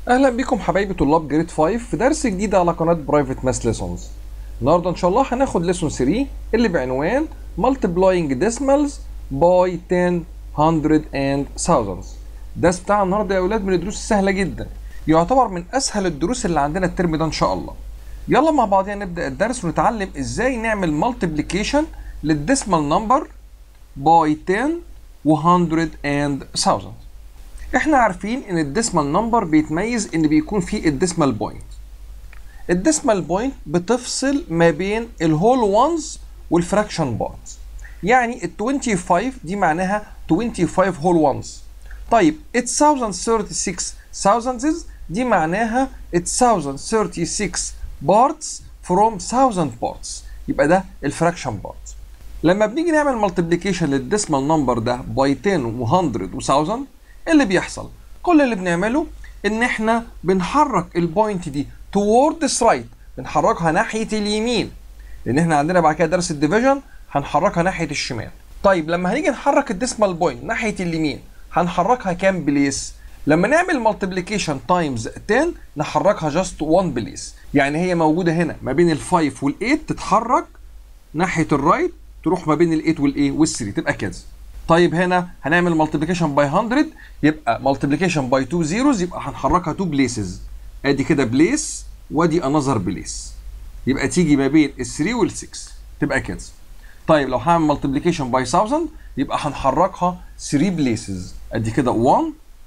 اهلا بكم حبايبي طلاب جريد 5 في درس جديد على قناه برايفت ماس ليسونز النهارده ان شاء الله هناخد ليسون 3 اللي بعنوان multiplying decimals by 10 100 and thousands الدرس بتاع النهارده يا اولاد من الدروس السهله جدا يعتبر من اسهل الدروس اللي عندنا الترم ده ان شاء الله يلا مع بعضنا نبدا الدرس ونتعلم ازاي نعمل مالتيبليكيشن للديسمال نمبر باي 10 و100 and 1000 احنا عارفين ان الديسمال نمبر بيتميز ان بيكون فيه الديسمال بوينت الديسمال بوينت بتفصل ما بين الهول وانز والفراكشن بارتس يعني ال 25 دي معناها 25 هول وانز طيب 8036 thousands دي معناها 8036 parts from 1000 parts يبقى ده الفراكشن بارت لما بنيجي نعمل مالتيبليكيشن للديسمال نمبر ده باي 10 و100 و1000 ايه اللي بيحصل كل اللي بنعمله ان احنا بنحرك البوينت دي towards right بنحركها ناحيه اليمين لان احنا عندنا بعد كده درس الديفيجن هنحركها ناحيه الشمال طيب لما هنيجي نحرك الديسمال بوينت ناحيه اليمين هنحركها كام بليس لما نعمل مالتيبليكيشن تايمز 10 نحركها جاست 1 بليس يعني هي موجوده هنا ما بين ال5 وال8 تتحرك ناحيه الرايت تروح ما بين ال8 والايه وال3 تبقى كده طيب هنا هنعمل مالتيبليكيشن باي 100 يبقى مالتيبليكيشن باي 2 زيروز يبقى هنحركها 2 بليسز ادي كده بليس وادي انذر بليس يبقى تيجي ما بين ال 3 وال 6 تبقى كده طيب لو هعمل مالتيبليكيشن باي 1000 يبقى هنحركها 3 بليسز ادي كده 1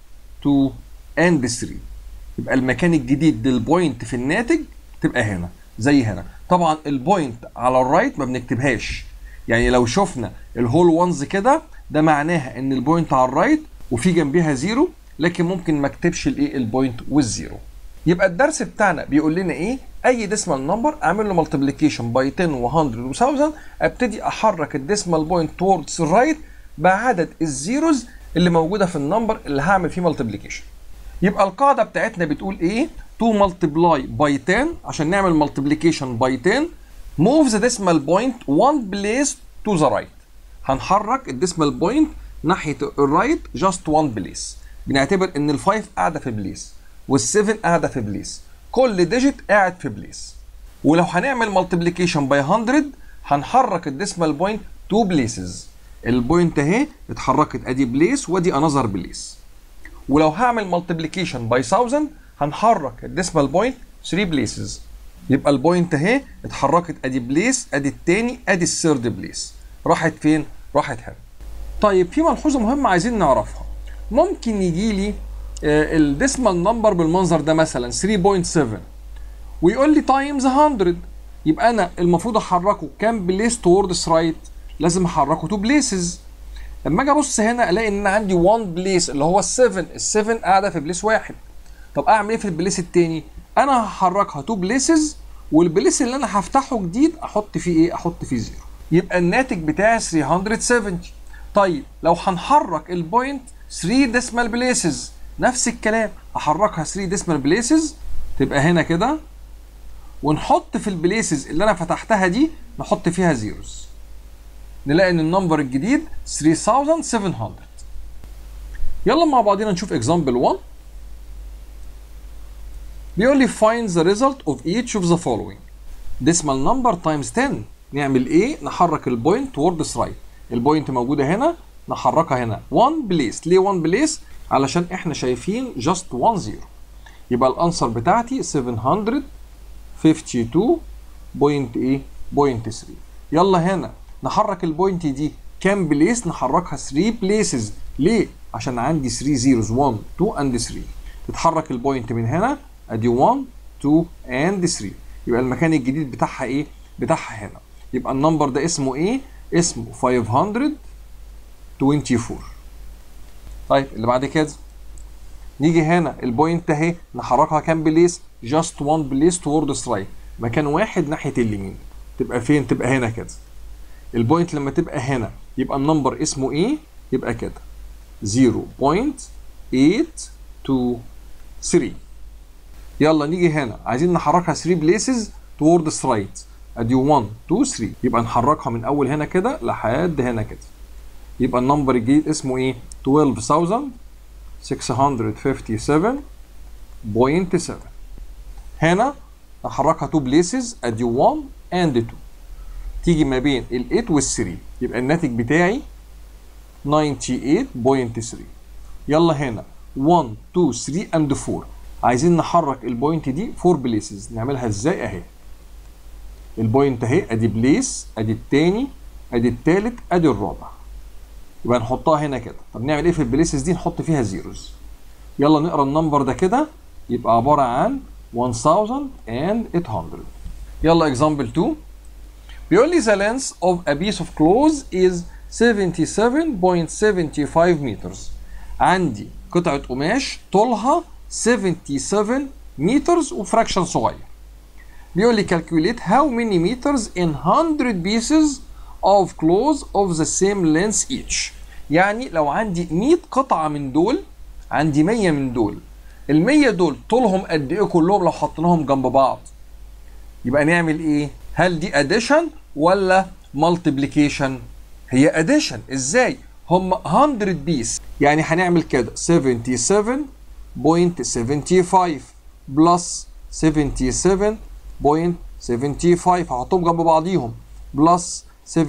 2 اند 3 يبقى المكان الجديد للبوينت في الناتج تبقى هنا زي هنا طبعا البوينت على الرايت ما بنكتبهاش يعني لو شفنا الهول وانز كده ده معناها ان البوينت على الرايت وفي جنبها زيرو لكن ممكن ما اكتبش الايه البوينت والزيرو يبقى الدرس بتاعنا بيقول لنا ايه اي ديسمال نمبر اعمل له مالتيبليكيشن باي 10 و100 و1000 ابتدي احرك الديسمال بوينت توردز الرايت بعدد الزيروز اللي موجوده في النمبر اللي هعمل فيه مالتيبليكيشن يبقى القاعده بتاعتنا بتقول ايه 2 multiply باي 10 عشان نعمل مالتيبليكيشن باي 10 move the decimal point one place to the right هنحرك الديسمال بوينت ناحيه الرايت جاست وان بليس بنعتبر ان الفايف قاعده في بليس والسفن قاعده في بليس كل ديجيت قاعد في بليس ولو هنعمل مالتيبليكيشن باي 100 هنحرك الديسمال بوينت تو بليسز البوينت اهي اتحركت ادي بليس وادي انذر بليس ولو هعمل مالتيبليكيشن باي 1000 هنحرك الديسمال بوينت 3 بليسز يبقى البوينت اهي اتحركت ادي بليس ادي التاني ادي الثيرد بليس راحت فين راحت هنا طيب في ملحوظه مهمه عايزين نعرفها ممكن يجي لي الديسمال نمبر بالمنظر ده مثلا 3.7 ويقول لي تايمز 100 يبقى انا المفروض احركه كام بليس توردز رايت لازم احركه تو بليسز لما اجي ابص هنا الاقي ان انا عندي 1 بليس اللي هو ال7 ال7 قاعده في بليس واحد طب اعمل ايه في البليس التاني انا هحركها تو بليسز والبليس اللي انا هفتحه جديد احط فيه ايه احط فيه زيرو يبقى الناتج بتاعي 370 طيب لو هنحرك البوينت 3 ديسمال بليسز نفس الكلام احركها 3 ديسمال بليسز تبقى هنا كده ونحط في البليسز اللي انا فتحتها دي نحط فيها زيروز نلاقي ان النمبر الجديد 3700 يلا مع بعضنا نشوف اكزامبل 1 بيقول لي find the result of each of the following decimal number times 10 نعمل ايه نحرك البوينت توردز رايت البوينت موجوده هنا نحركها هنا 1 بليس ليه 1 بليس علشان احنا شايفين جاست 1 0 يبقى الانسر بتاعتي 752.8 يلا هنا نحرك البوينت دي كام بليس نحركها 3 بليسز ليه عشان عندي 3 زيروز 1 2 اند 3 تتحرك البوينت من هنا ادي 1 2 اند 3 يبقى المكان الجديد بتاعها ايه بتاعها هنا يبقى النمبر ده اسمه ايه اسمه 524 طيب اللي بعد كده نيجي هنا البوينت اهي نحركها كام بليس جاست 1 بليس توردز رايت مكان واحد ناحيه اليمين تبقى فين تبقى هنا كده البوينت لما تبقى هنا يبقى النمبر اسمه ايه يبقى كده 0.823 يلا نيجي هنا عايزين نحركها 3 بليسز توردز رايت ادي 1 2 3 يبقى نحركها من اول هنا كده لحد هنا كده يبقى النمبر الجديد اسمه ايه 12657 0.7 هنا احركها تو بليسز ادي 1 اند 2 تيجي ما بين ال 8 وال 3 يبقى الناتج بتاعي 98.3 يلا هنا 1 2 3 اند 4 عايزين نحرك البوينت دي 4 بليسز نعملها ازاي اهي البوينت اهي ادي بليس ادي التاني ادي التالت ادي الرابع يبقى نحطها هنا كده طب نعمل ايه في البليسز دي نحط فيها زيروز يلا نقرا النمبر ده كده يبقى عباره عن 1800 يلا اكزامبل 2 بيقول لي the length of a piece of clothes is 77.75 meters عندي قطعة قماش طولها 77 meters وفراكشن صغير بيقول لي calculate how many meters in 100 pieces of clothes of the same length each يعني لو عندي 100 قطعة من دول عندي 100 من دول ال 100 دول طولهم قد ايه كلهم لو حطيناهم جنب بعض يبقى نعمل ايه هل دي addition ولا multiplication هي addition ازاي هم 100 بيس يعني هنعمل كده 77.75 بلس 77.75 هحطهم جنب بعضيهم بلس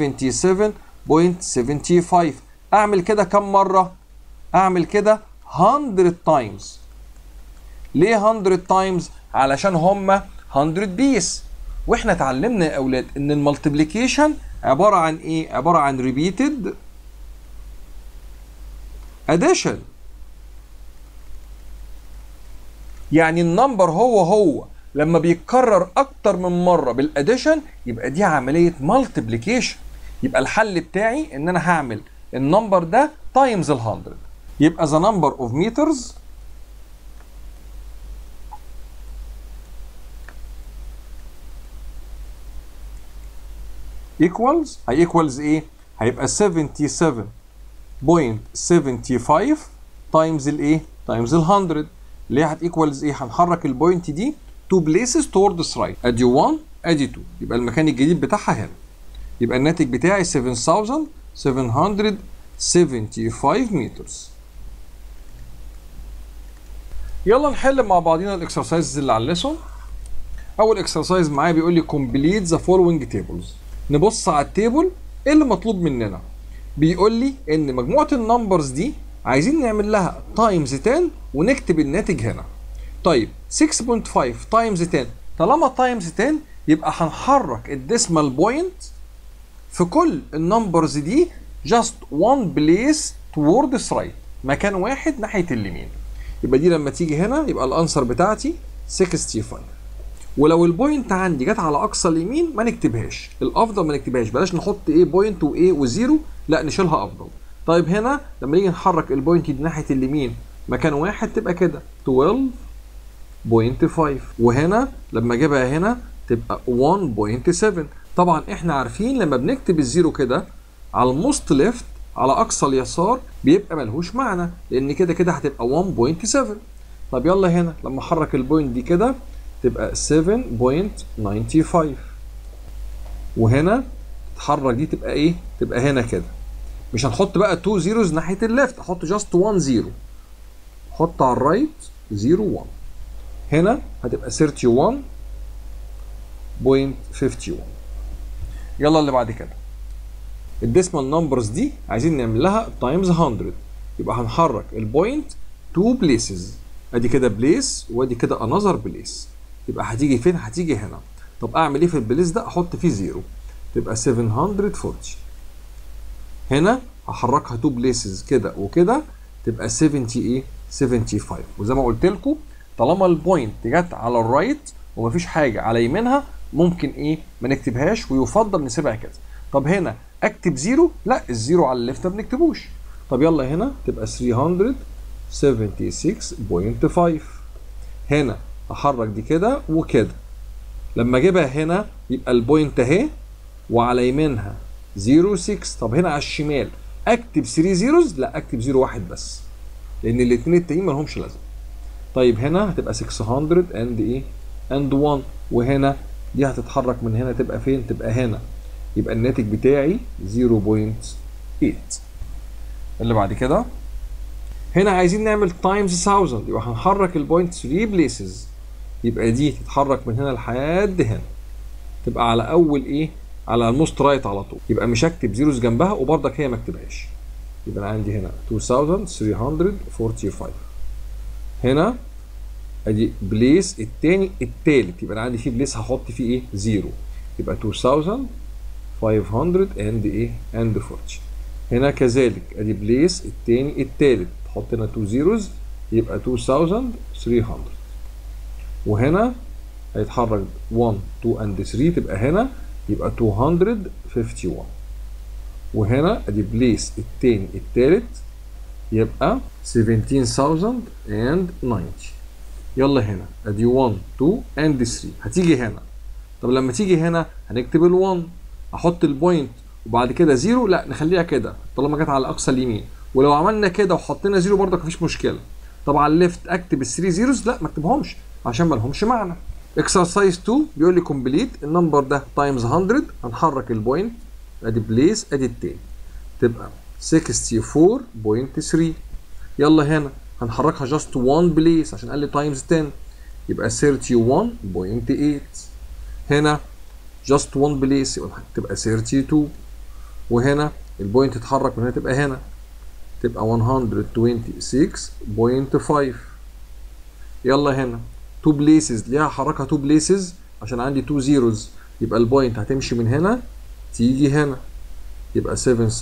77.75 اعمل كده كم مره اعمل كده 100 تايمز ليه 100 تايمز علشان هم 100 بيس واحنا اتعلمنا يا اولاد ان المالتيبليكيشن عباره عن ايه عباره عن ريبيتد addition يعني النمبر هو هو لما بيتكرر اكتر من مره بالاديشن يبقى دي عمليه مالتيبليكيشن يبقى الحل بتاعي ان انا هعمل النمبر ده تايمز ال 100 يبقى the number of meters equals هي equals ايه هيبقى 77.75 تايمز الايه تايمز ال 100 ليه هت equals ايه هنحرك البوينت دي تو places towards right ادي 1 ادي 2 يبقى المكان الجديد بتاعها هنا يبقى الناتج بتاعي 7775 مترز يلا نحل مع بعضينا الاكسرسايز اللي على الليسون اول اكسرسايز معايا بيقول لي complete the following tables نبص على التيبل ايه اللي مطلوب مننا بيقول لي ان مجموعه النمبرز دي عايزين نعمل لها تايمز 10 ونكتب الناتج هنا طيب 6.5 تايمز 10 طالما تايمز 10 يبقى هنحرك الديسمال بوينت في كل النمبرز دي جاست وان بليس towards right مكان واحد ناحيه اليمين يبقى دي لما تيجي هنا يبقى الانسر بتاعتي 65 ولو البوينت عندي جت على اقصى اليمين ما نكتبهاش الافضل ما نكتبهاش بلاش نحط ايه بوينت وايه وزيرو لا نشيلها افضل طيب هنا لما نيجي نحرك البوينت دي ناحيه اليمين مكان واحد تبقى كده 12.5 وهنا لما اجيبها هنا تبقى 1.7 طبعا احنا عارفين لما بنكتب الزيرو كده على الموست ليفت على اقصى اليسار بيبقى ملهوش معنى لان كده كده هتبقى 1.7 طب يلا هنا لما احرك البوينت دي كده تبقى 7.95 وهنا تتحرك دي تبقى ايه تبقى هنا كده مش هنحط بقى 2 زيروز ناحيه الليفت احط جاست 1 زيرو حط على الرايت 0 1 هنا هتبقى 31.51 يلا اللي بعد كده الديسمال نمبرز دي عايزين نعمل لها تايمز 100 يبقى هنحرك البوينت 2 بليسز ادي كده بليس وادي كده انذر بليس يبقى هتيجي فين هتيجي هنا طب اعمل ايه في البليس ده احط فيه زيرو تبقى 740 هنا هحركها 2 بليسز كده وكده تبقى 70 ايه 75 وزي ما قلت لكم طالما البوينت جت على الرايت ومفيش حاجه على يمينها ممكن ايه ما نكتبهاش ويفضل نسيبها كده طب هنا اكتب زيرو لا الزيرو على الليفت ما بنكتبوش طب يلا هنا تبقى 376.5 هنا احرك دي كده وكده لما اجيبها هنا يبقى البوينت اهي وعلى يمينها 06 طب هنا على الشمال اكتب 3 زيروز لا اكتب زيرو واحد بس لان الاثنين التانيين ما لهمش لازمه طيب هنا هتبقى 600 اند ايه اند 1 وهنا دي هتتحرك من هنا تبقى فين تبقى هنا يبقى الناتج بتاعي 0.8 اللي بعد كده هنا عايزين نعمل تايمز 1000 يبقى هنحرك البوينت 3 بليسز يبقى دي تتحرك من هنا لحد هنا تبقى على اول ايه على الموست رايت على طول يبقى مش هكتب زيروز جنبها وبرضك هي ما اكتبهاش يبقى انا عندي هنا 2345 هنا ادي بليس التاني التالت يبقى انا عندي فيه بليس هحط فيه ايه زيرو يبقى 2500 اند ايه اند 40 هنا كذلك ادي بليس التاني التالت تحط هنا 2 زيروز يبقى 2300 وهنا هيتحرك 1 2 اند 3 تبقى هنا يبقى 251 وهنا ادي بليس التاني التالت يبقى 17090 يلا هنا ادي 1 2 اند 3 هتيجي هنا طب لما تيجي هنا هنكتب ال1 احط البوينت وبعد كده زيرو لا نخليها كده طالما جت على اقصى اليمين ولو عملنا كده وحطينا زيرو برضك مفيش مشكله طبعا ليفت اكتب الثري زيروز لا ما اكتبهمش عشان ما لهمش معنى اكسرسايز 2 بيقول لي كومبليت النمبر ده تايمز 100 هنحرك البوينت ادي بليس ادي التاني تبقى 64.3 يلا هنا هنحركها جاست 1 بليس عشان قال لي تايمز 10 يبقى 31.8 هنا جاست 1 بليس يبقى تبقى 32 وهنا البوينت تتحرك من هنا تبقى هنا تبقى 126.5 يلا هنا 2 بليسز ليه هحركها 2 بليسز عشان عندي 2 زيروز يبقى البوينت هتمشي من هنا تيجي هنا يبقى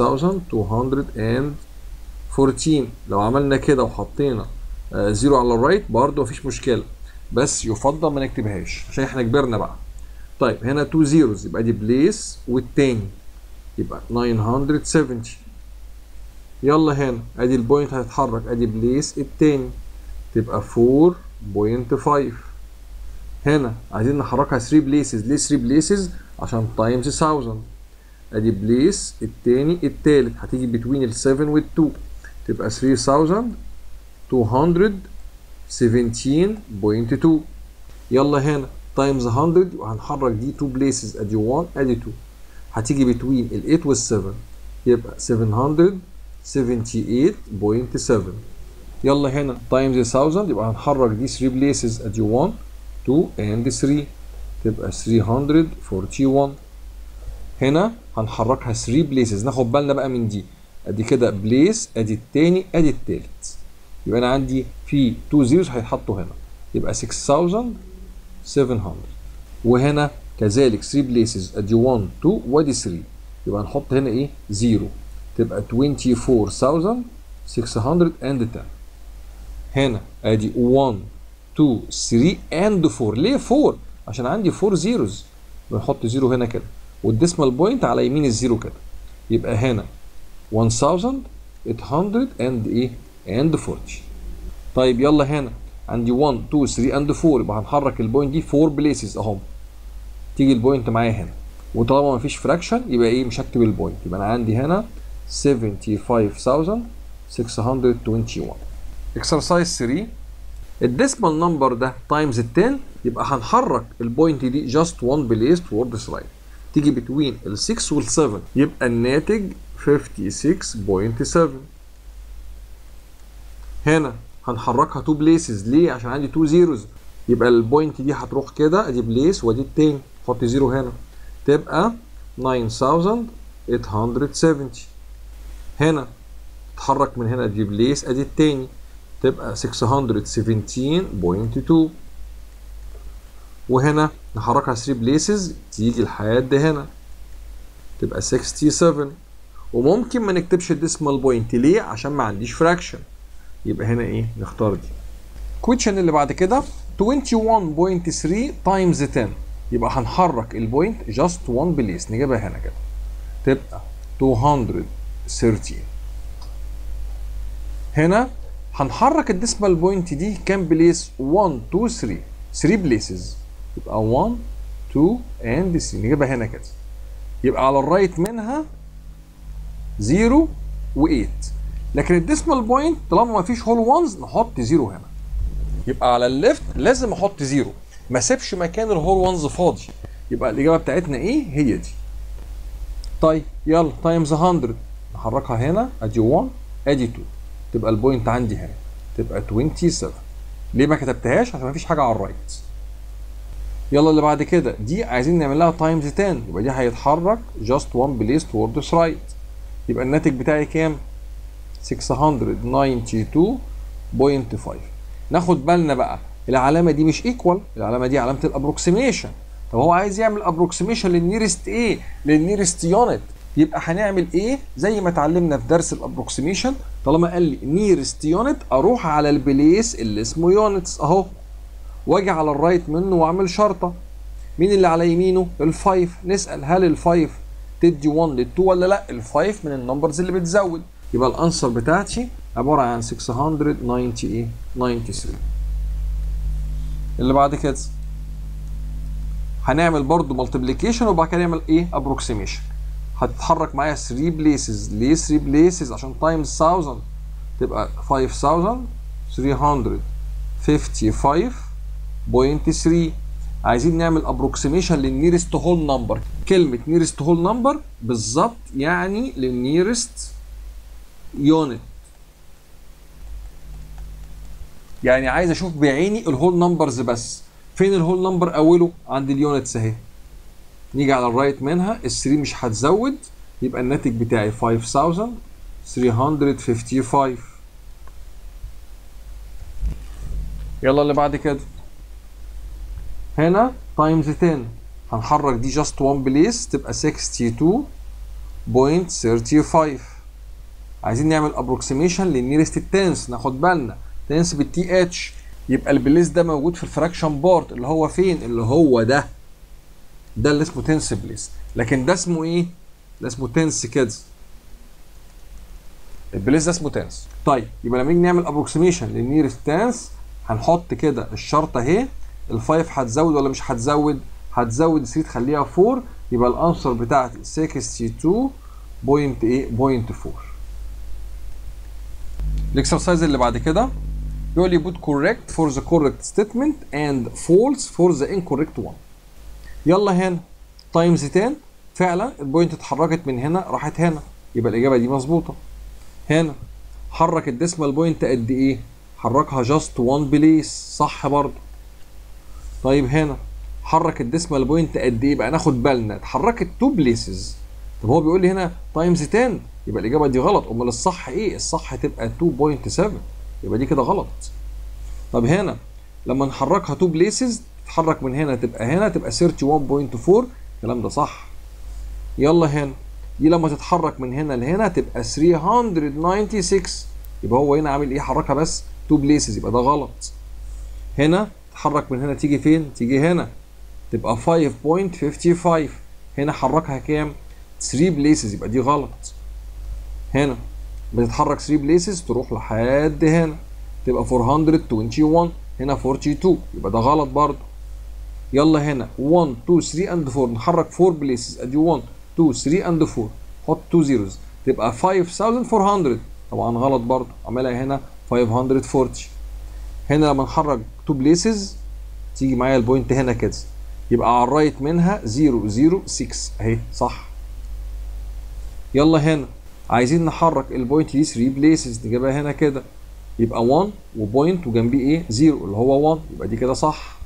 7214 لو عملنا كده وحطينا آه زيرو على الرايت برضه مفيش مشكله بس يفضل ما نكتبهاش عشان احنا كبرنا بقى طيب هنا 2 زيروز يبقى دي بليس والتاني يبقى 970 يلا هنا ادي البوينت هتتحرك ادي بليس التاني تبقى 4.5 هنا عايزين نحركها 3 بليسز ليه 3 بليسز عشان تايمز 1000 ادي بليس التاني التالت هتيجي بتوين ال 7 وال 2 تبقى 3217.2 يلا هنا تايمز 100 يبقى هنحرك دي 2 بليسز ادي 1 ادي 2 هتيجي بتوين ال 8 وال 7 يبقى 778.7 يلا هنا تايمز 1000 يبقى هنحرك دي 3 بليسز ادي 1 2 and 3 تبقى 341 هنا هنحركها 3 بليسز ناخد بالنا بقى من دي ادي كده بليس ادي التاني ادي التالت يبقى انا عندي في 2 زيروز هيتحطوا هنا يبقى 6700 وهنا كذلك 3 بليسز ادي 1 2 وادي 3 يبقى هنحط هنا ايه 0 تبقى 24610 هنا ادي 1 2 3 اند 4 ليه 4 عشان عندي 4 زيروز بنحط زيرو هنا كده والديسمال بوينت على يمين الزيرو كده يبقى هنا 1800 اند ايه اند 40 طيب يلا هنا عندي 1 2 3 اند 4 يبقى هنحرك البوينت دي 4 بليسز اهم تيجي البوينت معايا هنا وطالما مفيش فراكشن يبقى ايه مش هكتب البوينت يبقى انا عندي هنا 75621 اكسرسايز 3 الديسمال نمبر ده تايمز ال 10 يبقى هنحرك البوينت دي جاست 1 بليس توورد سلايد تيجي بتوين ال 6 وال 7 يبقى الناتج 56.7 هنا هنحركها 2 بليسز ليه عشان عندي 2 زيروز يبقى البوينت دي هتروح كده ادي بليس وادي التاني حط زيرو هنا تبقى 9870 هنا تتحرك من هنا ادي بليس ادي التاني تبقى 617.2 وهنا نحركها 3 بليسز تيجي لحد هنا تبقى 67 وممكن ما نكتبش الديسمال بوينت ليه عشان ما عنديش فراكشن يبقى هنا ايه نختار دي كويشن اللي بعد كده 21.3 تايمز 10 يبقى هنحرك البوينت جاست 1 بليس نجيبها هنا كده تبقى 213 هنا هنحرك الديسمال بوينت دي كام بليس 1 2 3 3 بليسز يبقى 1 2 اند 3 نجيبها هنا كده يبقى على الرايت منها 0 و8 لكن الديسمال بوينت طالما ما فيش هول وانز نحط 0 هنا يبقى على الليفت لازم احط 0 ما سيبش مكان الهول وانز فاضي يبقى الاجابه بتاعتنا ايه هي دي طيب يلا تايمز 100 نحركها هنا ادي 1 ادي 2 تبقى البوينت عندي هنا تبقى 27 ليه ما كتبتهاش عشان ما فيش حاجه على الرايت يلا اللي بعد كده دي عايزين نعمل لها تايمز 10 يبقى دي هيتحرك just one place towards right يبقى الناتج بتاعي كام 692.5 ناخد بالنا بقى العلامه دي مش ايكوال العلامه دي علامه الابروكسيميشن طب هو عايز يعمل ابروكسيميشن للنيرست ايه للنيرست يونت يبقى هنعمل ايه زي ما اتعلمنا في درس الابروكسيميشن طالما قال لي نيرست يونت اروح على البليس اللي اسمه يونتس اهو واجي على الرايت منه واعمل شرطه مين اللي على يمينه الفايف نسال هل الفايف تدي 1 لل 2 ولا لا الفايف من النمبرز اللي بتزود يبقى الانسر بتاعتي عباره عن 690 ايه 93 اللي بعد كده هنعمل برضو مالتيبليكيشن وبعد كده نعمل ايه ابروكسيميشن هتتحرك معايا 3 بليسز ليه 3 بليسز عشان تايمز 1000 تبقى 5355.3 عايزين نعمل ابروكسيميشن للنيرست هول نمبر كلمه نيرست هول نمبر بالظبط يعني للنيرست يونت يعني عايز اشوف بعيني الهول نمبرز بس فين الهول نمبر اوله عند اليونتس اهي نيجي على الرايت منها ال 3 مش هتزود يبقى الناتج بتاعي 5355 يلا اللي بعد كده هنا تايمز 10 هنحرك دي جاست 1 بليس تبقى 62.35 عايزين نعمل ابروكسيميشن للنيرست التنس ناخد بالنا تنس بالتي اتش يبقى البليس ده موجود في الفراكشن بارت اللي هو فين اللي هو ده ده اللي اسمه تنس بليس لكن ده اسمه ايه ده اسمه تنس كده البليس ده اسمه تنس طيب يبقى لما نيجي نعمل ابروكسيميشن للنيرست تنس هنحط كده الشرطه اهي الفايف هتزود ولا مش هتزود هتزود 3 تخليها 4 يبقى الانسر بتاعتي 62.8.4 الاكسرسايز اللي بعد كده يقول لي put correct for the correct statement and false for the incorrect one يلا هنا تايمز 10 فعلا البوينت اتحركت من هنا راحت هنا يبقى الاجابه دي مظبوطه هنا حرك الديسمال بوينت قد ايه حركها جاست 1 بليس صح برضه طيب هنا حرك الديسمال بوينت قد ايه بقى ناخد بالنا اتحركت 2 بليسز طب هو بيقول لي هنا تايمز 10 يبقى الاجابه دي غلط امال الصح ايه الصح تبقى 2.7 يبقى دي كده غلط طب هنا لما نحركها 2 بليسز تتحرك من هنا تبقى هنا تبقى 31.4 الكلام ده صح يلا هنا دي لما تتحرك من هنا لهنا تبقى 396 يبقى هو هنا عامل ايه حركها بس 2 بليسز يبقى ده غلط هنا تتحرك من هنا تيجي فين تيجي هنا تبقى 5.55 هنا حركها كام 3 بليسز يبقى دي غلط هنا بتتحرك 3 بليسز تروح لحد هنا تبقى 421 هنا 42 يبقى ده غلط برضه يلا هنا 1 2 3 اند 4 نحرك 4 بليسز ادي 1 2 3 اند 4 حط 2 زيروز تبقى 5400 طبعا غلط برضه عملها هنا 540 هنا لما نحرك 2 بليسز تيجي معايا البوينت هنا كده يبقى على الرايت منها 006 اهي صح يلا هنا عايزين نحرك البوينت دي 3 بليسز نجيبها هنا كده يبقى 1 وبوينت وجنبيه ايه 0 اللي هو 1 يبقى دي كده صح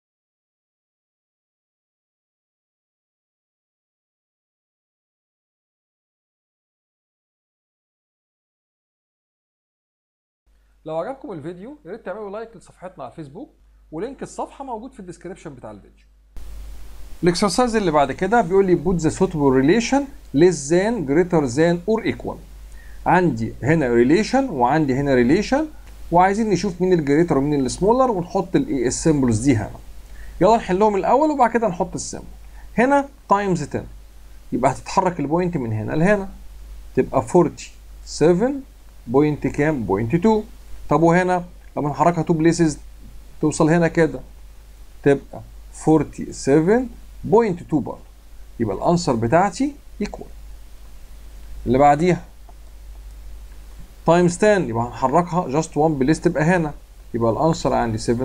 لو عجبكم الفيديو يا ريت تعملوا لايك لصفحتنا على الفيسبوك ولينك الصفحه موجود في الديسكربشن بتاع الفيديو الاكسرسايز اللي بعد كده بيقول لي put the suitable relation less than greater than or equal عندي هنا ريليشن وعندي هنا ريليشن وعايزين نشوف مين الجريتر ومين السمولر ونحط الايه السيمبلز دي هنا يلا نحلهم الاول وبعد كده نحط السيمبل هنا تايمز 10 يبقى هتتحرك البوينت من هنا لهنا تبقى 47 بوينت كام بوينت 2 طب وهنا لما نحركها 2 بليسز توصل هنا كده تبقى 47 بوينت 2 برضه يبقى الانسر بتاعتي ايكوال اللي بعديها تايمز 10 يبقى هنحركها جاست 1 بليس تبقى هنا يبقى الانسر عندي 721.5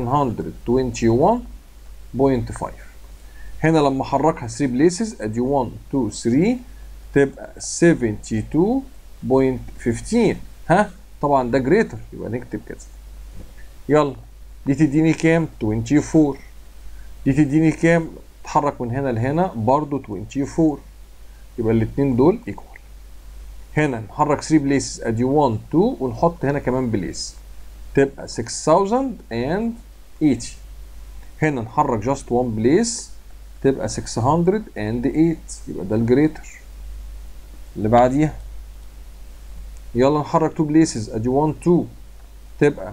هنا لما احركها 3 بليسز ادي 1 2 3 تبقى 72.15 ها طبعا ده جريتر يبقى نكتب كده يلا دي تديني كام 24 دي تديني كام اتحرك من هنا لهنا برضو 24 يبقى الاثنين دول ايكوال هنا نحرك 3 بليسز ادي 1 2 ونحط هنا كمان بليس تبقى 6080 هنا نحرك جاست 1 بليس تبقى 608 يبقى ده الجريتر اللي بعديها يلا نحرك 2 بليسز ادي 1 2 تبقى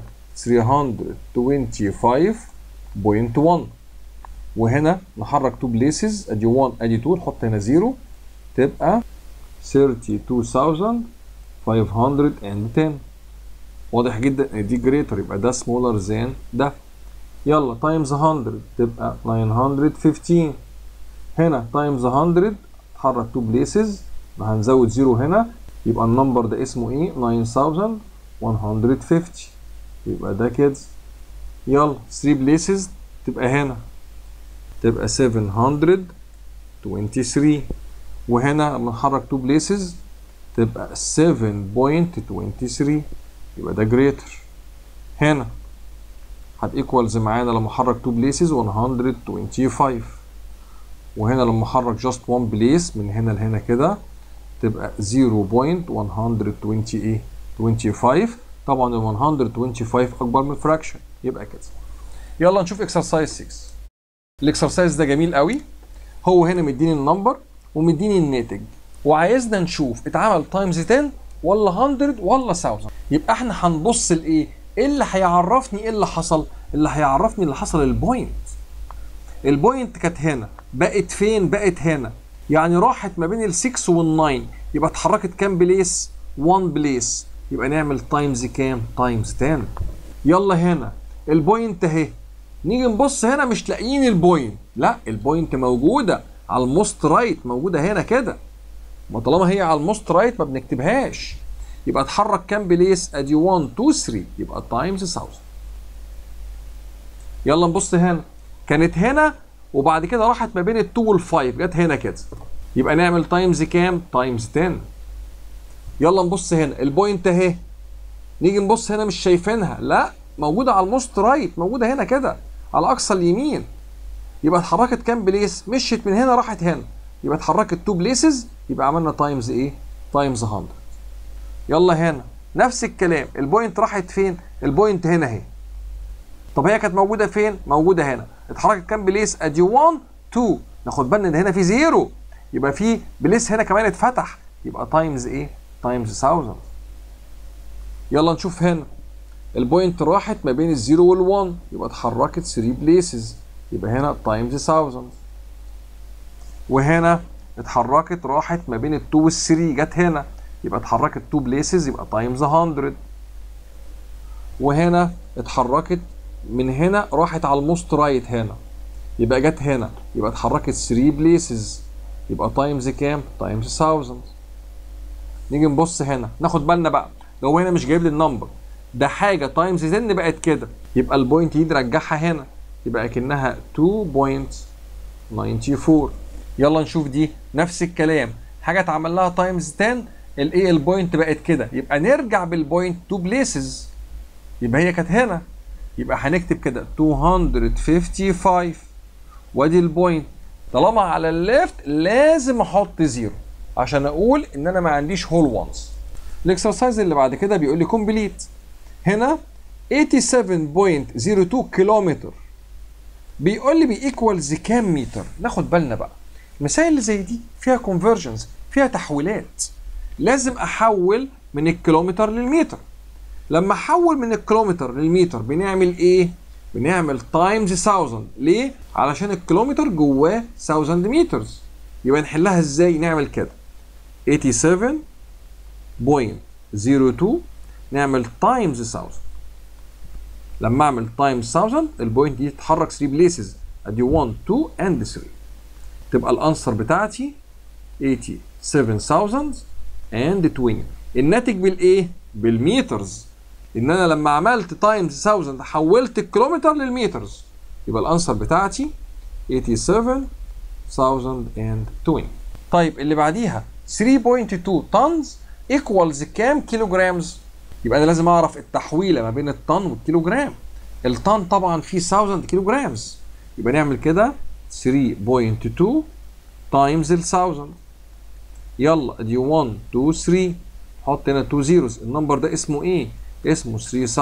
325.1 وهنا نحرك 2 بليسز ادي 1 ادي 2 نحط هنا 0 تبقى 32510 واضح جدا ان دي جريتر يبقى ده سمولر ذان ده يلا تايمز 100 تبقى 915 هنا تايمز 100 اتحرك 2 بليسز هنزود 0 هنا يبقى النمبر ده اسمه ايه 9150 يبقى ده كده يلا 3 بليسز تبقى هنا تبقى 723 وهنا لما نحرك 2 بليسز تبقى 7.23 يبقى ده جريتر هنا هتيكوالز معانا لما احرك 2 بليسز 125 وهنا لما احرك جاست 1 بليس من هنا لهنا كده تبقى 0.120 ايه 25 طبعا ال 125 اكبر من فراكشن يبقى كده يلا نشوف اكسرسايز 6 الاكسرسايز ده جميل قوي هو هنا مديني النمبر ومديني الناتج وعايزنا نشوف اتعمل تايمز 10 ولا 100 ولا 1000 يبقى احنا هنبص لايه ايه اللي هيعرفني ايه اللي حصل اللي هيعرفني اللي حصل البوينت البوينت كانت هنا بقت فين بقت هنا يعني راحت ما بين ال6 وال9 يبقى اتحركت كام بليس 1 بليس يبقى نعمل تايمز كام تايمز 10 يلا هنا البوينت اهي نيجي نبص هنا مش لاقيين البوينت لا البوينت موجوده على الموست رايت موجوده هنا كده ما طالما هي على الموست رايت ما بنكتبهاش يبقى اتحرك كام بليس ادي 1 2 3 يبقى تايمز 1000 يلا نبص هنا كانت هنا وبعد كده راحت ما بين ال 2 وال 5 جت هنا كده يبقى نعمل تايمز كام تايمز 10 يلا نبص هنا البوينت اهي نيجي نبص هنا مش شايفينها لا موجوده على الموست رايت موجوده هنا كده على اقصى اليمين يبقى اتحركت كام بليس مشيت من هنا راحت هنا يبقى اتحركت 2 بليسز يبقى عملنا تايمز ايه تايمز 100 يلا هنا نفس الكلام البوينت راحت فين البوينت هنا اهي طب هي كانت موجوده فين موجوده هنا اتحركت كام بليس ادي 1 2 ناخد بالنا ان هنا في زيرو يبقى في بليس هنا كمان اتفتح يبقى تايمز ايه تايمز 1000 يلا نشوف هنا البوينت راحت ما بين الزيرو وال1 يبقى اتحركت 3 بليسز يبقى هنا تايمز 1000 وهنا اتحركت راحت ما بين ال2 وال3 جت هنا يبقى اتحركت 2 بليسز يبقى تايمز 100 وهنا اتحركت من هنا راحت على الموست رايت هنا يبقى جت هنا يبقى اتحركت 3 بليسز يبقى تايمز كام تايمز 1000 نيجي نبص هنا ناخد بالنا بقى لو هنا مش جايب لي النمبر ده حاجه تايمز 10 بقت كده يبقى البوينت دي نرجعها هنا يبقى اكنها 2.94 يلا نشوف دي نفس الكلام حاجه اتعمل لها تايمز 10 الايه البوينت بقت كده يبقى نرجع بالبوينت تو بليسز يبقى هي كانت هنا يبقى هنكتب كده 255 وادي البوينت طالما على الليفت لازم احط زيرو عشان اقول ان انا ما عنديش هول وانس الاكسرسايز اللي بعد كده بيقول لي كومبليت هنا 87.02 كيلومتر بيقول لي بيكوالز كام متر ناخد بالنا بقى المسائل اللي زي دي فيها كونفرجنز فيها تحويلات لازم احول من الكيلومتر للمتر لما احول من الكيلومتر للمتر بنعمل ايه بنعمل تايمز 1000 ليه علشان الكيلومتر جواه 1000 مترز يبقى نحلها ازاي نعمل كده 87.02 نعمل تايمز 1000 لما اعمل تايمز 1000 البوينت دي تتحرك 3 بليسز ادي 1 2 اند 3 تبقى الانسر بتاعتي 87000 اند 20 الناتج بالايه بالمترز ان انا لما عملت تايمز 1000 حولت الكيلومتر للمترز يبقى الانسر بتاعتي 87020 طيب اللي بعديها 3.2 طنز ايكوالز كام كيلوجرامز يبقى انا لازم اعرف التحويله ما بين الطن والكيلو جرام الطن طبعا فيه 1000 كيلو جرامز يبقى نعمل كده 3.2 تايمز ال 1000 يلا ادي 1 2 3 حط هنا 2 زيروز النمبر ده اسمه ايه اسمه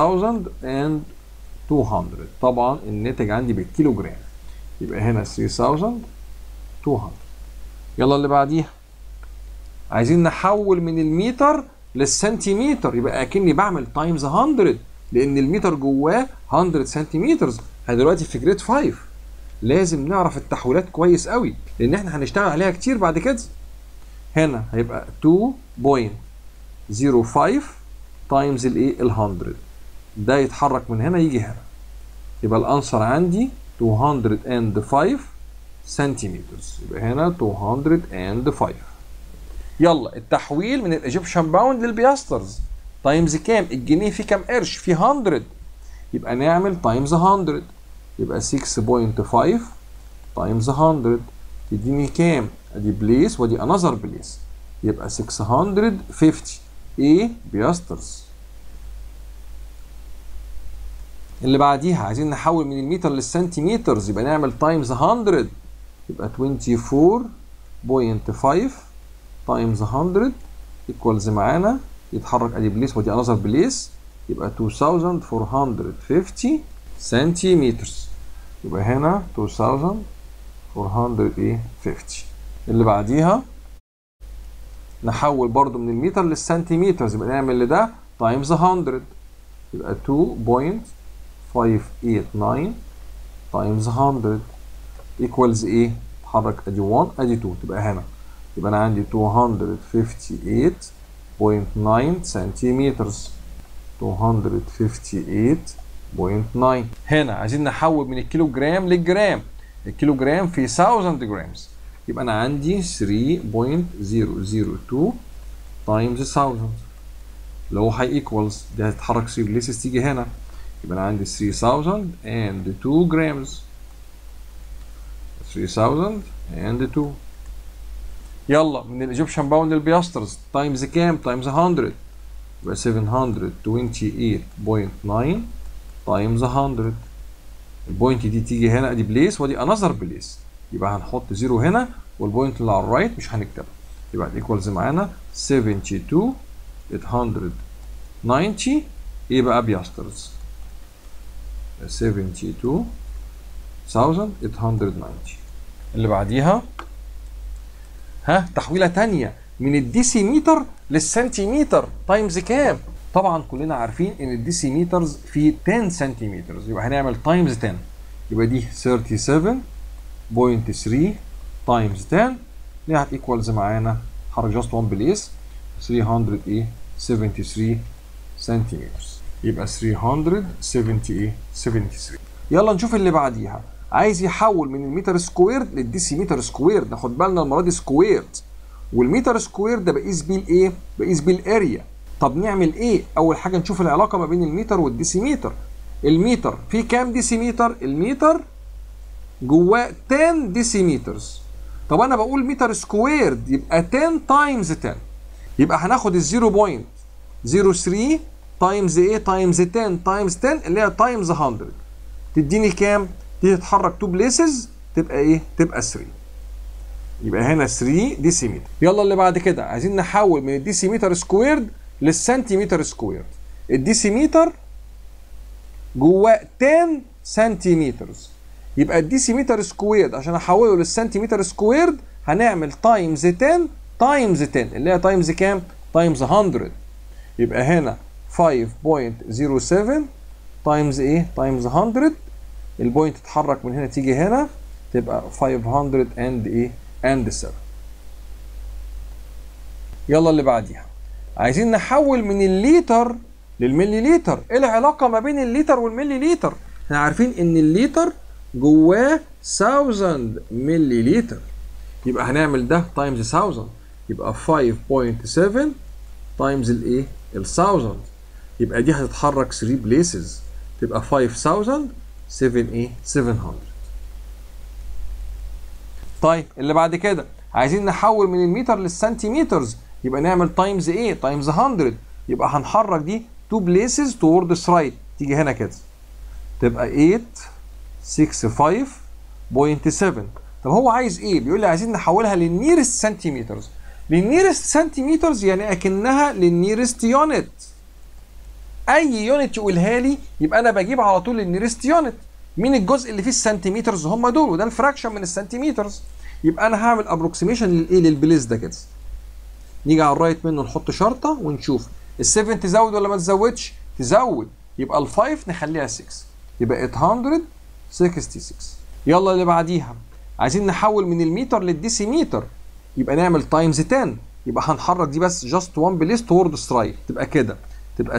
3200 طبعا الناتج عندي بالكيلو جرام يبقى هنا 3200 يلا اللي بعديها عايزين نحول من المتر للسنتيمتر يبقى اكني بعمل تايمز 100 لان المتر جواه 100 سنتيمتر احنا دلوقتي في جريد 5 لازم نعرف التحويلات كويس قوي لان احنا هنشتغل عليها كتير بعد كده هنا هيبقى 2.05 تايمز الايه ال 100 ده يتحرك من هنا يجي هنا يبقى الانسر عندي 205 سنتيمتر يبقى هنا 205 يلا التحويل من الايجيبشن باوند للبياسترز تايمز كام الجنيه فيه كام قرش فيه 100 يبقى نعمل تايمز 100 يبقى 6.5 تايمز 100 تديني كام ادي بليس ودي انذر بليس يبقى 650 ايه بياسترز اللي بعديها عايزين نحول من المتر للسنتيمترز يبقى نعمل تايمز 100 يبقى 24.5 تايمز 100 ايكوالز معانا يتحرك ادي بليس ودي انذر بليس يبقى 2450 سنتيمتر يبقى هنا 2400 ايه 50 اللي بعديها نحول برضو من المتر للسنتيمتر يبقى نعمل لده تايمز 100 يبقى 2.589 تايمز 100 ايكوالز ايه اتحرك ادي 1 ادي 2 تبقى هنا يبقى انا عندي 258.9 سنتيمتر 258.9 هنا عايزين نحول من الكيلو جرام للجرام الكيلو جرام في 1000 جرامز يبقى انا عندي 3.002 تايمز 1000 اللي هو هي ايكوالز دي هتتحرك 3 بليسز تيجي هنا يبقى انا عندي 3002 جرامز 3002 يلا من الايجيبشن باوند للبياسترز تايمز كام تايمز 100 يبقى 728.9 تايمز 100 البوينت دي تيجي هنا ادي بليس ودي انذر بليس يبقى هنحط زيرو هنا والبوينت اللي على الرايت مش هنكتبها يبقى الايكوالز معانا 72 890 ايه بقى بياسترز 72890 اللي بعديها ها تحويله ثانيه من الديسيمتر للسنتيمتر تايمز كام طبعا كلنا عارفين ان الديسيمترز فيه 10 سنتيمتر يبقى هنعمل تايمز 10 يبقى دي 37.3 تايمز 10 اللي هتيكوالز معانا حرك جاست 1 بليس 300 ايه 73 سنتيمتر يبقى 370 ايه 73 يلا نشوف اللي بعديها عايز يحول من المتر سكويرد للديسيمتر سكويرد ناخد بالنا المره دي سكويرد والمتر سكوير ده بقيس بيه الايه؟ بقيس بيه الاريا طب نعمل ايه؟ اول حاجه نشوف العلاقه ما بين المتر والديسيمتر المتر فيه كام ديسيمتر؟ المتر جواه 10 ديسيمترز طب انا بقول متر سكويرد يبقى 10 تايمز 10 يبقى هناخد ال 0.03 تايمز ايه؟ تايمز 10 تايمز 10 اللي هي تايمز 100 تديني كام؟ دي تتحرك 2 بليسز تبقى ايه؟ تبقى 3 يبقى هنا 3 ديسيمتر يلا اللي بعد كده عايزين نحول من الديسيمتر سكويرد للسنتيمتر سكويرد الديسيمتر جواه 10 سنتيمتر يبقى الديسيمتر سكويرد عشان احوله للسنتيمتر سكويرد هنعمل تايمز 10 تايمز 10 اللي هي تايمز كام؟ تايمز 100 يبقى هنا 5.07 تايمز ايه؟ تايمز 100 البوينت تتحرك من هنا تيجي هنا تبقى 500 اند ايه؟ اند 7 يلا اللي بعديها عايزين نحول من الليتر للملي لتر ايه العلاقه ما بين الليتر والملي لتر احنا عارفين ان الليتر جواه 1000 ملي لتر يبقى هنعمل ده تايمز 1000 يبقى 5.7 تايمز الايه ال 1000 يبقى دي هتتحرك 3 بليسز تبقى 5000 7 ايه 700 طيب اللي بعد كده عايزين نحول من المتر للسنتيمترز يبقى نعمل تايمز ايه تايمز 100 يبقى هنحرك دي two places towards right تيجي هنا كده تبقى 8 6 5.7 طب هو عايز ايه؟ بيقول لي عايزين نحولها للنيرست سنتيمترز للنيرست سنتيمترز يعني اكنها للنيرست يونت اي يونت يقولها لي يبقى انا بجيب على طول النيرست يونت مين الجزء اللي فيه السنتيمترز هم دول وده الفراكشن من السنتيمترز يبقى انا هعمل ابروكسيميشن للايه للبليس ده كده نيجي على الرايت منه نحط شرطه ونشوف ال7 تزود ولا ما تزودش تزود يبقى ال5 نخليها 6 يبقى 866 يلا اللي بعديها عايزين نحول من المتر للديسيمتر يبقى نعمل تايمز 10 يبقى هنحرك دي بس جاست وان بليس تورد سترايك تبقى كده تبقى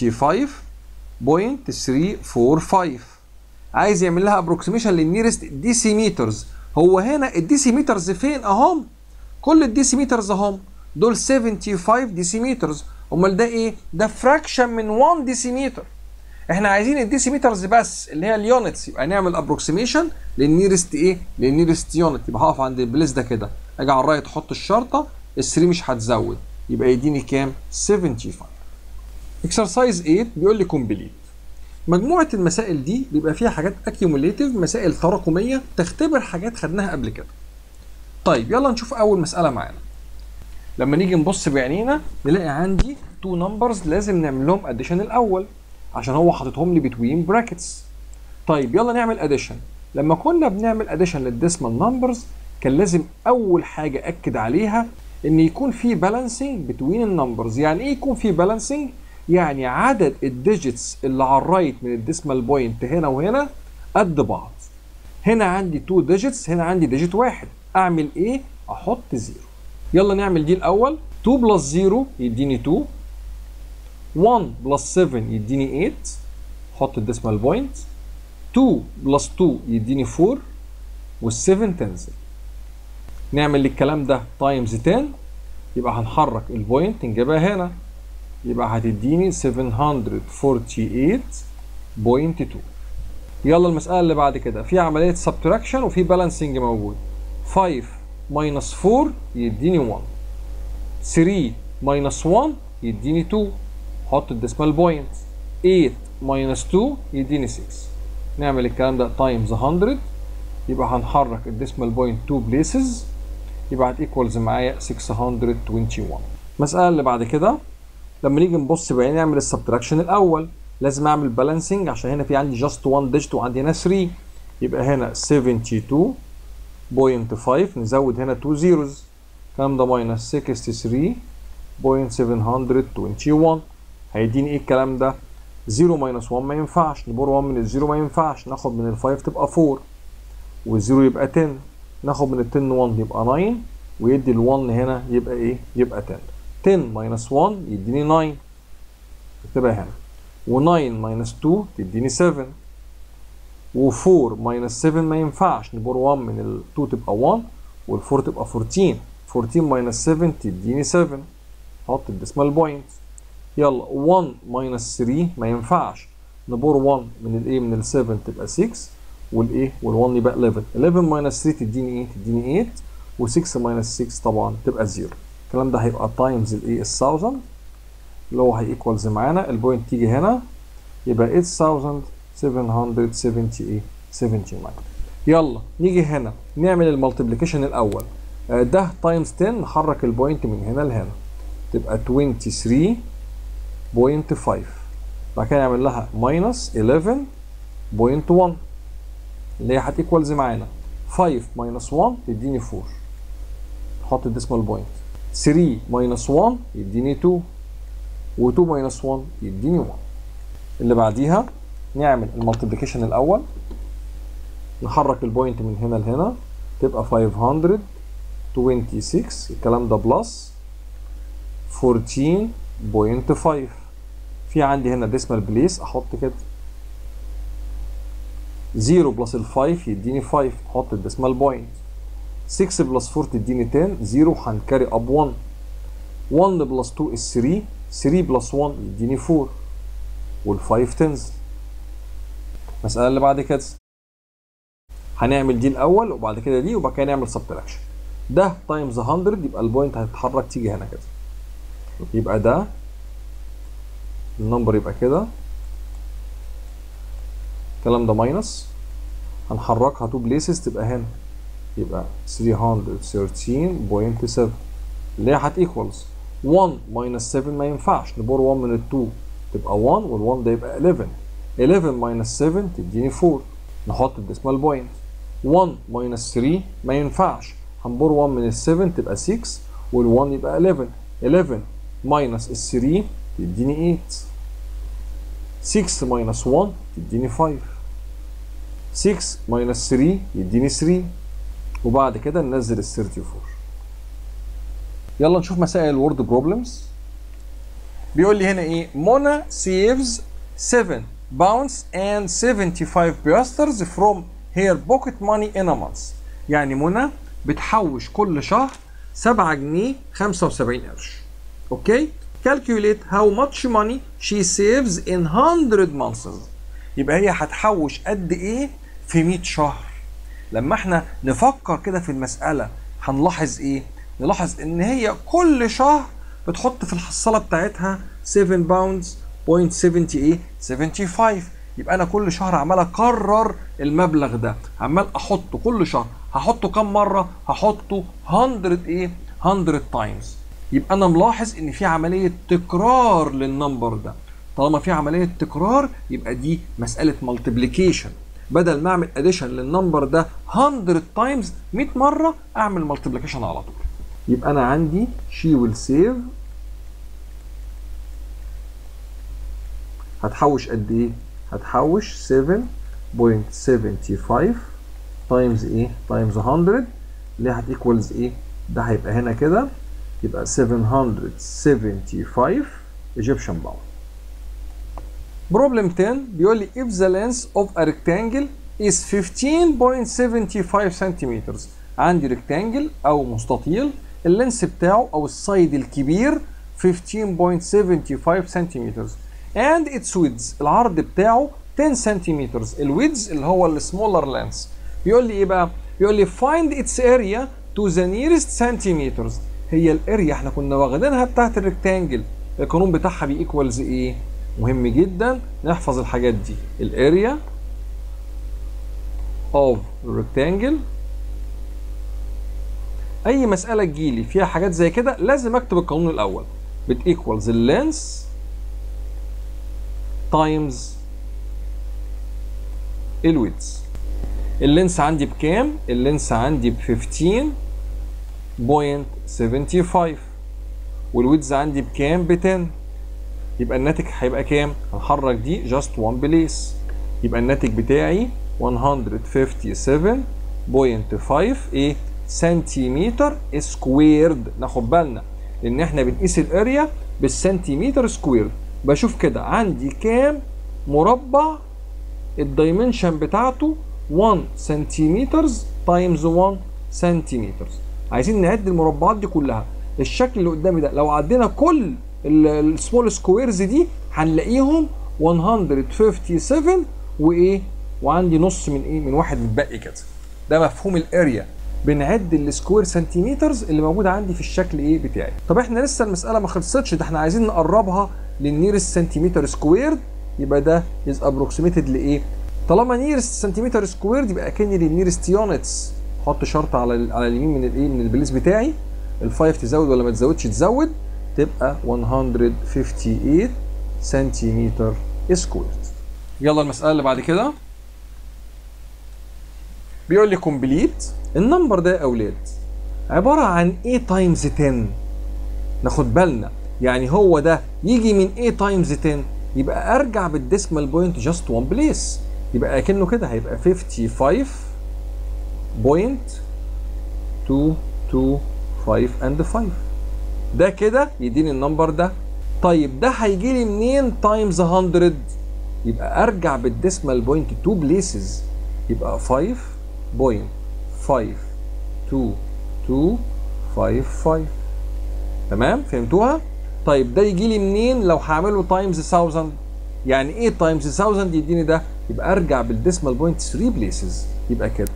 75.345 عايز يعمل لها ابروكسيميشن للنيرست ديسيمترز هو هنا الديسيمترز فين اهم كل الديسيمترز اهم دول 75 ديسيمترز امال ده ايه ده فراكشن من 1 ديسيمتر احنا عايزين الديسيمترز بس اللي هي اليونتس يبقى نعمل ابروكسيميشن للنيرست ايه للنيرست يونت يبقى هقف عند البليس ده كده اجي على الرايت احط الشرطه ال3 مش هتزود يبقى يديني كام 75 اكسرسايز 8 بيقول لي كومبليت مجموعه المسائل دي بيبقى فيها حاجات اكيوموليتيف مسائل تراكميه تختبر حاجات خدناها قبل كده طيب يلا نشوف اول مساله معانا لما نيجي نبص بعينينا نلاقي عندي تو نمبرز لازم نعمل لهم اديشن الاول عشان هو حاططهم لي بتوين براكتس طيب يلا نعمل اديشن لما كنا بنعمل اديشن للديسمال نمبرز كان لازم اول حاجه اكد عليها ان يكون في بالانسنج بتوين النمبرز يعني ايه يكون في بالانسنج يعني عدد الديجيتس اللي على الرايت من الديسمال بوينت هنا وهنا قد بعض هنا عندي 2 ديجيتس هنا عندي ديجيت واحد اعمل ايه احط زيرو يلا نعمل دي الاول 2 بلس 0 يديني 2 1 بلس 7 يديني 8 حط الديسمال بوينت 2 بلس 2 يديني 4 وال7 تنزل نعمل الكلام ده تايمز 10 يبقى هنحرك البوينت نجيبها هنا يبقى هتديني 748.2 يلا المسألة اللي بعد كده في عملية سبتراكشن وفي بالانسنج موجود 5 ماينس 4 يديني 1 3 ماينس 1 يديني 2 حط الديسمال بوينت 8 ماينس 2 يديني 6 نعمل الكلام ده تايمز 100 يبقى هنحرك الديسمال بوينت 2 بليسز يبقى هتيكوالز معايا 621 المسألة اللي بعد كده لما نيجي نبص بعين نعمل السبتراكشن الأول لازم أعمل بالانسنج عشان هنا في عندي جاست 1 ديجيت وعندي هنا 3 يبقى هنا 72.5 نزود هنا 2 زيروز الكلام ده ماينس 63.721 هيديني ايه الكلام ده 0 ماينس 1 ما ينفعش نبور 1 من الزيرو ما ينفعش ناخد من ال 5 تبقى 4 والزيرو يبقى 10 ناخد من ال 10 1 يبقى 9 ويدي ال 1 هنا يبقى ايه يبقى 10 10 ماينس 1 يديني 9 اكتبها هنا و9 ماينس 2 تديني 7 و4 ماينس 7 ما ينفعش نبور 1 من ال 2 تبقى 1 وال4 تبقى 14 14 ماينس 7 تديني 7 حط الديسمال بوينت يلا 1 ماينس 3 ما ينفعش نبور 1 من الايه من ال 7 تبقى 6 والايه وال1 يبقى 11 11 ماينس 3 تديني ايه تديني 8 و6 ماينس 6 طبعا تبقى 0 الكلام ده هيبقى تايمز الايه ال 1000 اللي هو هيكوالز معانا البوينت تيجي هنا يبقى 8770 79 يلا نيجي هنا نعمل المالتيبليكيشن الاول ده تايمز 10 نحرك البوينت من هنا لهنا تبقى 23.5 بعد كده نعمل لها ماينس 11.1 اللي هي هتيكوالز معانا 5 ماينس 1 تديني 4 نحط الديسمال بوينت 3 ماينس 1 يديني 2 و2 ماينس 1 يديني 1 اللي بعديها نعمل المالتيبليكيشن الاول نحرك البوينت من هنا لهنا تبقى 526 الكلام ده بلس 14.5 في عندي هنا ديسمال بليس احط كده 0 بلس ال 5 يديني 5 احط الديسمال بوينت 6 بلس 4 تديني 10 0 هنكاري اب 1 1 بلس 2 is 3 3 بلس 1 يديني 4 وال 5 تنزل المسألة اللي بعد كده هنعمل دي الأول وبعد كده دي وبعد كده نعمل سبتراكشن ده تايمز 100 يبقى البوينت هتتحرك تيجي هنا كده يبقى ده النمبر يبقى كده الكلام ده ماينس هنحركها تو بليسز تبقى هنا يبقى 313.7 اللي هي هتيكوالز 1 ماينس 7 ما ينفعش نبور 1 من ال 2 تبقى 1 وال 1 ده يبقى 11 11 ماينس 7 تديني 4 نحط الديسمال بوينت 1 ماينس 3 ما ينفعش هنبور 1 من ال 7 تبقى 6 وال 1 يبقى 11 11 ماينس ال 3 تديني 8 6 ماينس 1 تديني 5 6 ماينس 3 يديني 3 وبعد كده ننزل ال 34 يلا نشوف مسائل الورد بروبلمز بيقول لي هنا ايه منى saves 7 pounds and 75 piasters from her pocket money in a month يعني منى بتحوش كل شهر 7 جنيه 75 قرش اوكي calculate how much money she saves in 100 months يبقى هي هتحوش قد ايه في 100 شهر لما احنا نفكر كده في المسألة هنلاحظ ايه نلاحظ ان هي كل شهر بتحط في الحصالة بتاعتها 7 باوندز بوينت 70 ايه 75 يبقى انا كل شهر عمال اكرر المبلغ ده عمال احطه كل شهر هحطه كم مرة هحطه 100 ايه 100 تايمز يبقى انا ملاحظ ان في عملية تكرار للنمبر ده طالما في عملية تكرار يبقى دي مسألة مالتيبليكيشن بدل ما اعمل اديشن للنمبر ده 100 تايمز 100 مره اعمل مالتيبليكيشن على طول يبقى انا عندي شي ويل سيف هتحوش قد ايه هتحوش 7.75 تايمز ايه تايمز 100 اللي هتيكوالز ايه ده هيبقى هنا كده يبقى 775 ايجيبشن باوند بروبلم 10 بيقول لي if the length of a rectangle is 15.75 centimeters عندي rectangle او مستطيل اللينس بتاعه او السايد الكبير 15.75 centimeters and its width العرض بتاعه 10 centimeters الويدز اللي هو السمولر لينس بيقول لي ايه بقى بيقول لي find its area to the nearest centimeters هي الاريا احنا كنا واخدينها بتاعت الريكتانجل القانون بتاعها بيكوالز ايه مهم جدا نحفظ الحاجات دي الاريا of rectangle اي مساله تجيلي فيها حاجات زي كده لازم اكتب القانون الاول بتيكوالز اللينس تايمز الويدز اللينس عندي بكام اللينس عندي ب 15.75 والويدز عندي بكام ب 10 يبقى الناتج هيبقى كام؟ هنحرك دي جاست 1 بليس يبقى الناتج بتاعي 157.5 ايه؟ سنتيمتر سكويرد ناخد بالنا لان احنا بنقيس الاريا بالسنتيمتر سكويرد بشوف كده عندي كام مربع الدايمنشن بتاعته 1 سنتيمتر تايمز 1 سنتيمتر عايزين نعد المربعات دي كلها الشكل اللي قدامي ده لو عدينا كل السمول سكويرز دي هنلاقيهم 157 وايه وعندي نص من ايه من واحد متبقي كده ده مفهوم الاريا بنعد السكوير سنتيمترز اللي موجوده عندي في الشكل ايه بتاعي طب احنا لسه المساله ما خلصتش ده احنا عايزين نقربها للنيرست سنتيمتر سكويرد يبقى ده از ابروكسيميتد لايه طالما نيرست سنتيمتر سكويرد يبقى اكني للنيرست يونتس حط شرط على على اليمين من الايه من البليس بتاعي الفايف تزود ولا ما تزودش تزود تبقى 158 سنتيمتر سكويرد يلا المسألة اللي بعد كده بيقول لي كومبليت النمبر ده يا أولاد عبارة عن A تايمز 10 ناخد بالنا يعني هو ده يجي من A تايمز 10 يبقى أرجع بالديسمال بوينت جاست 1 بليس يبقى أكنه كده هيبقى 55.225 and 5 ده كده يديني النمبر ده طيب ده هيجي لي منين تايمز 100 يبقى ارجع بالديسمال بوينت 2 بليسز يبقى 5.52255 تمام فهمتوها طيب ده يجي لي منين لو هعمله تايمز 1000 يعني ايه تايمز 1000 يديني ده يبقى ارجع بالديسمال بوينت 3 بليسز يبقى كده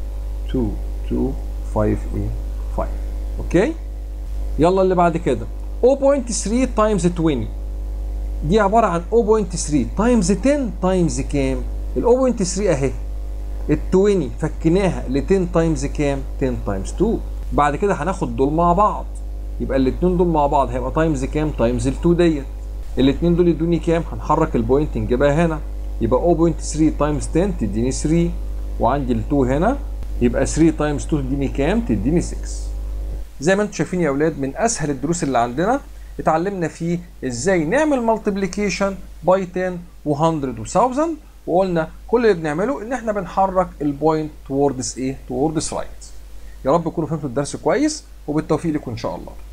0.5522 5 ايه 5 اوكي يلا اللي بعد كده 0.3 تايمز 20 دي عباره عن 0.3 تايمز 10 تايمز كام ال 0.3 اهي ال 20 فكناها ل 10 تايمز كام 10 تايمز 2 بعد كده هناخد دول مع بعض يبقى الاثنين دول مع بعض هيبقى تايمز كام تايمز ال 2 ديت الاثنين دول يدوني كام هنحرك البوينت نجيبها هنا يبقى 0.3 تايمز 10 تديني 3 وعندي ال 2 هنا يبقى 3 تايمز 2 تديني كام تديني 6 زي ما انتم شايفين يا اولاد من اسهل الدروس اللي عندنا اتعلمنا فيه ازاي نعمل مالتيبليكيشن باي 10 و100 و1000 وقلنا كل اللي بنعمله ان احنا بنحرك البوينت توردز ايه توردز رايت يا رب تكونوا فهمتوا الدرس كويس وبالتوفيق لكم ان شاء الله